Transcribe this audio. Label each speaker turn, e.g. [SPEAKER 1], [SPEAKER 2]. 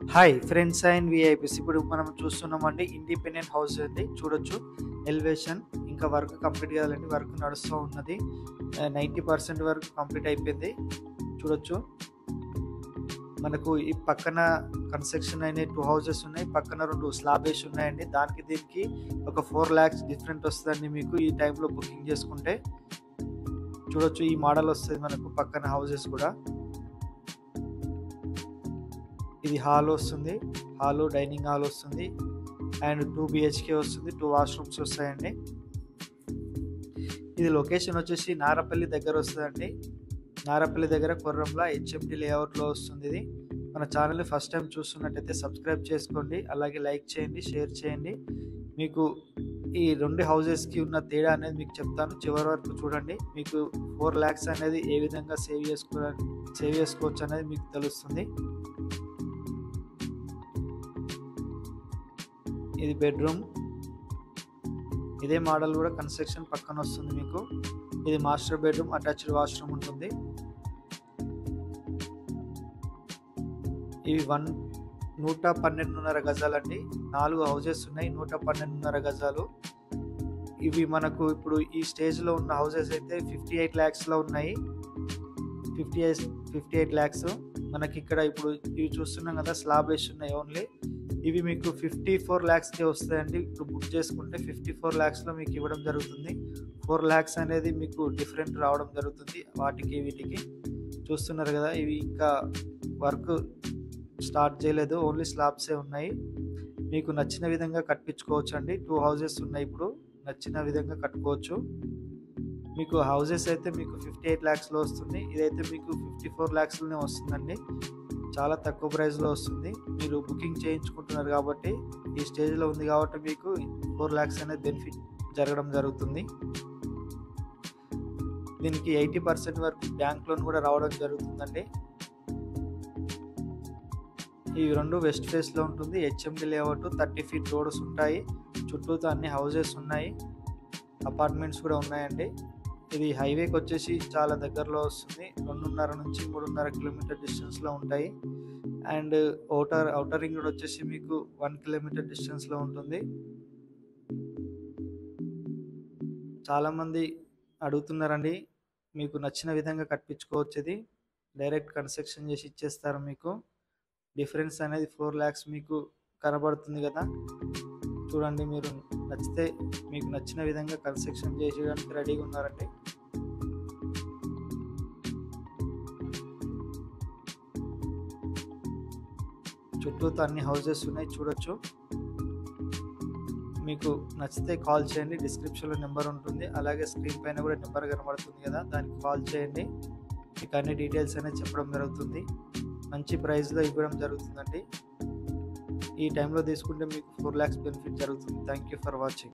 [SPEAKER 1] hi friends and VIPs ఇప్పుడు మనం చూస్తున్నామండి ఇండిపెండెంట్ హౌస్ అండి చూడొచ్చు ఎలివేషన్ ఇంకా వర్క్ కంప్లీట్ కావాలండి వర్క్ నడుస్తూ ఉన్నది నైంటీ పర్సెంట్ వరకు కంప్లీట్ అయిపోయింది చూడొచ్చు మనకు ఈ పక్కన కన్స్ట్రక్షన్ అయిన టూ హౌసెస్ ఉన్నాయి పక్కన రెండు స్లాబ్ వేసి ఉన్నాయండి దానికి దీనికి ఒక ఫోర్ ల్యాక్స్ డిఫరెంట్ వస్తుందండి మీకు ఈ టైంలో బుకింగ్ చేసుకుంటే చూడొచ్చు ఈ మోడల్ వస్తుంది మనకు పక్కన హౌసెస్ కూడా ఇది హాల్ వస్తుంది హాల్ డైనింగ్ హాల్ వస్తుంది అండ్ టూ బిహెచ్కే వస్తుంది టూ వాష్రూమ్స్ వస్తాయండి ఇది లొకేషన్ వచ్చేసి నారపల్లి దగ్గర వస్తుందండి నారపల్లి దగ్గర కొర్రంలో హెచ్ఎండి లేఅవుట్లో వస్తుంది ఇది మన ఛానల్ని ఫస్ట్ టైం చూస్తున్నట్టయితే సబ్స్క్రైబ్ చేసుకోండి అలాగే లైక్ చేయండి షేర్ చేయండి మీకు ఈ రెండు హౌజెస్కి ఉన్న తేడా అనేది మీకు చెప్తాను చివరి వరకు చూడండి మీకు ఫోర్ ల్యాక్స్ అనేది ఏ విధంగా సేవ్ చేసుకో సేవ్ చేసుకోవచ్చు అనేది మీకు తెలుస్తుంది ఇది బెడ్రూమ్ ఇదే మోడల్ కూడా కన్స్ట్రక్షన్ పక్కన వస్తుంది మీకు ఇది మాస్టర్ బెడ్రూమ్ అటాచ్డ్ వాష్రూమ్ ఉంటుంది ఇవి వన్ నూట పన్నెండున్నర గజాలండి నాలుగు హౌజెస్ ఉన్నాయి నూట పన్నెండున్నర గజాలు ఇవి మనకు ఇప్పుడు ఈ స్టేజ్లో ఉన్న హౌజెస్ అయితే ఫిఫ్టీ ఎయిట్ ల్యాక్స్లో ఉన్నాయి fifty eight fifty eight lakhs మనకి ఇక్కడ ఇప్పుడు ఇవి చూస్తున్నాం కదా స్లాబ్ వేసి ఉన్నాయి ఓన్లీ ఇవి మీకు ఫిఫ్టీ ఫోర్ ల్యాక్స్కే వస్తాయండి ఇప్పుడు బుక్ చేసుకుంటే ఫిఫ్టీ ఫోర్ ల్యాక్స్లో మీకు ఇవ్వడం జరుగుతుంది ఫోర్ ల్యాక్స్ అనేది మీకు డిఫరెంట్ రావడం జరుగుతుంది వాటికి వీటికి చూస్తున్నారు కదా ఇవి ఇంకా వర్క్ స్టార్ట్ చేయలేదు ఓన్లీ స్లాబ్సే ఉన్నాయి మీకు నచ్చిన విధంగా కట్టించుకోవచ్చు అండి టూ హౌజెస్ ఉన్నాయి ఇప్పుడు నచ్చిన విధంగా కట్టుకోవచ్చు మీకు హౌజెస్ అయితే మీకు ఫిఫ్టీ ఎయిట్ ల్యాక్స్లో వస్తుంది ఇదైతే మీకు ఫిఫ్టీ ఫోర్ ల్యాక్స్లోనే వస్తుందండి చాలా తక్కువ ప్రైస్లో వస్తుంది మీరు బుకింగ్ చేయించుకుంటున్నారు కాబట్టి ఈ స్టేజ్లో ఉంది కాబట్టి మీకు ఫోర్ ల్యాక్స్ అనేది బెనిఫిట్ జరగడం జరుగుతుంది దీనికి ఎయిటీ పర్సెంట్ వరకు బ్యాంక్ లోన్ కూడా రావడం జరుగుతుందండి ఈ రెండు వెస్ట్ ఫేస్లో ఉంటుంది HMD layout thirty feet roads ఉంటాయి చుట్టూతో అన్ని హౌజెస్ ఉన్నాయి అపార్ట్మెంట్స్ కూడా ఉన్నాయండి ఇది హైవేకి వచ్చేసి చాలా దగ్గరలో వస్తుంది రెండున్నర నుంచి మూడున్నర కిలోమీటర్ డిస్టెన్స్లో ఉంటాయి and outer outer ring road వచ్చేసి మీకు వన్ కిలోమీటర్ డిస్టెన్స్లో ఉంటుంది చాలామంది అడుగుతున్నారండి మీకు నచ్చిన విధంగా కట్టించుకోవచ్చు ఇది డైరెక్ట్ కన్స్ట్రక్షన్ చేసి ఇచ్చేస్తారు మీకు డిఫరెన్స్ అనేది ఫోర్ ల్యాక్స్ మీకు కనబడుతుంది కదా చూడండి మీరు నచ్చితే మీకు నచ్చిన విధంగా కన్స్ట్రక్షన్ చేసేయడానికి రెడీగా ఉన్నారండి చుట్టూతో అన్ని హౌసెస్ ఉన్నాయి చూడొచ్చు మీకు నచ్చితే కాల్ చేయండి డిస్క్రిప్షన్లో నెంబర్ ఉంటుంది అలాగే స్క్రీన్ పైన కూడా నెంబర్ కనబడుతుంది కదా దానికి కాల్ చేయండి మీకు అన్ని డీటెయిల్స్ అనేది చెప్పడం జరుగుతుంది మంచి ప్రైస్లో ఇవ్వడం జరుగుతుందండి ఈ టైంలో తీసుకుంటే మీకు ఫోర్ ల్యాక్స్ బెనిఫిట్ జరుగుతుంది థ్యాంక్ యూ ఫర్ వాచింగ్